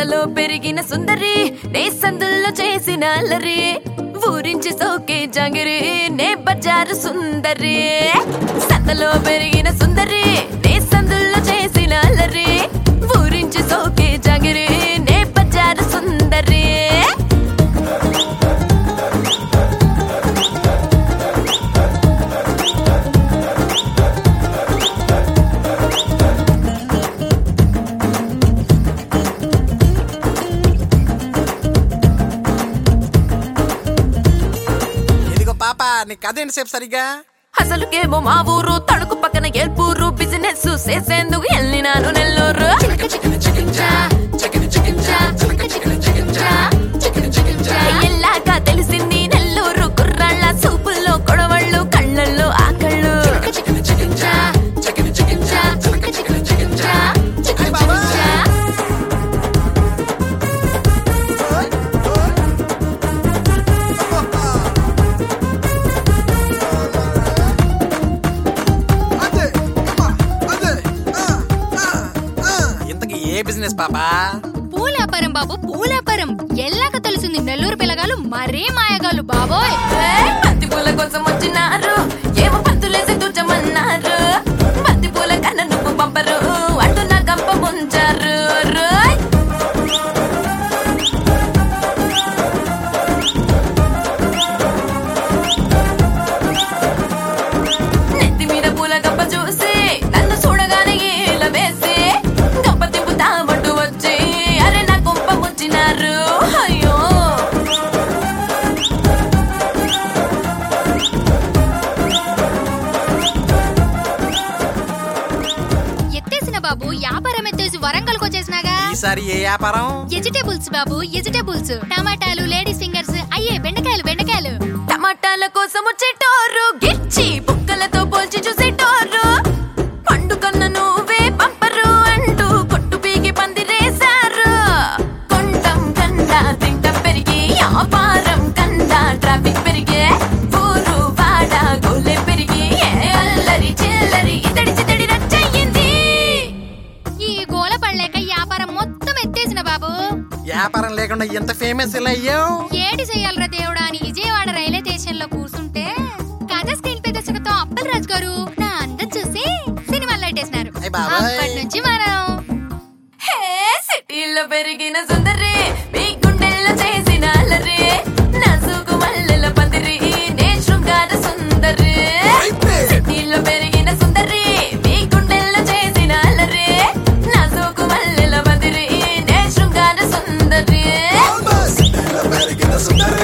సంతలో పెరిగిన సుందరి నే సందుల్లో చేసిన అల్లరి ఊరించి సోకే జంగిరి నే బజారు సుందరి సంతలో పెరిగిన సుందరి నే సందుల్లో చేసిన అల్లరి ఊరించి సోకే జంగిరి నే బజారు సుందరి ఇదిగో పాప నీ కథ ఏంటి సేపు సరిగ్గా అసలుకేమో మా ఊరు తణుకు పక్కన ఏల్పూరు బిజినెస్ చేసేందుకు వెళ్ళినాను నెల్లూరు ఎల్లాక తెలిసింది నెల్లూరు కుర్రాళ్ళ సూపుల్లో కొడవళ్ళు కళ్ళల్లో ఆకళ్ళు అయ్ బాబా. అదే, అమ్మా, అదే, ఆ, ఆ, ఆ. ఇంతకీ ఏ బిజినెస్ పాపా పూలాపరం బాబు పూలాపరం ఎల్లాక తెలిసింది నెల్లూరు పిల్లగాలు మరే మాయగాలు బాబోయ్ ఏయ్, బంతి పూల కోసం వచ్చినారు ఏమో పంతులేసి తుచ్చమన్నారు బంతి పూల కన్న నువ్వు పంపరు అంటూ నా గంప ముంచారు రోయ్. నెత్తి మీద పూల గంప చూసి నన్ను చూడగానే ఈల వేసి గంప తిప్పుతామంటూ వచ్చి అరే నా గొంప ముంచినారు అయ్యో ఎత్తేసిన బాబు వ్యాపారం ఎత్తేసి వరంగల్కి వచ్చేసినాగా ఈసారి ఏ వ్యాపారం వెజిటేబుల్స్ బాబు వెజిటేబుల్స్ టమాటాలు లేడీస్ ఫింగర్స్ అయ్యే బెండకాయలు బెండకాయలు టమాటాల కోసం వచ్చేటోరు గిచ్చి బుక్కలతో పోల్చి చూసేటోరు పండు కన్న నువ్వే పంపరు అంటూ కొట్టు పీకి పందిరేశారు కొండం కన్నా తింటం పెరిగి వ్యాపారం కన్నా ట్రాఫిక్ పెరిగే ఊరు వాడ గోలే పెరిగి ఏ అల్లరి చిల్లరి ఇతడి చితడి రచ్చయింది ఈ గోల పడలేక వ్యాపారం మొత్తం ఎత్తేసిన బాబు వ్యాపారం లేకుండా ఎంత ఫేమస్ ఇలా అయ్యావు ఏటి చెయ్యాలరా దేవుడా అని విజయవాడ రైల్వే స్టేషన్ లో కూర్చుంటే కథ స్క్రీన్ పే దర్శకతో అప్పల్ రాజు గారు నా అందం చూసి సినిమాలో లైటేసినారు అయ్ బాబోయ్. అప్పటి నుంచి మనం హే సిటీలో పెరిగిన సుందరి మీ గుండెల్లో చేసిన అల్లరి నా సూకు మల్లెల పందిరి నే శృంగార సుందరి సిటీలో పెరిగిన సుందరి మీ గుండెల్లో చేసిన అల్లరి నా సూకు మల్లెల పందిరి నే శృంగార సుందరి పెరిగిన సుందరి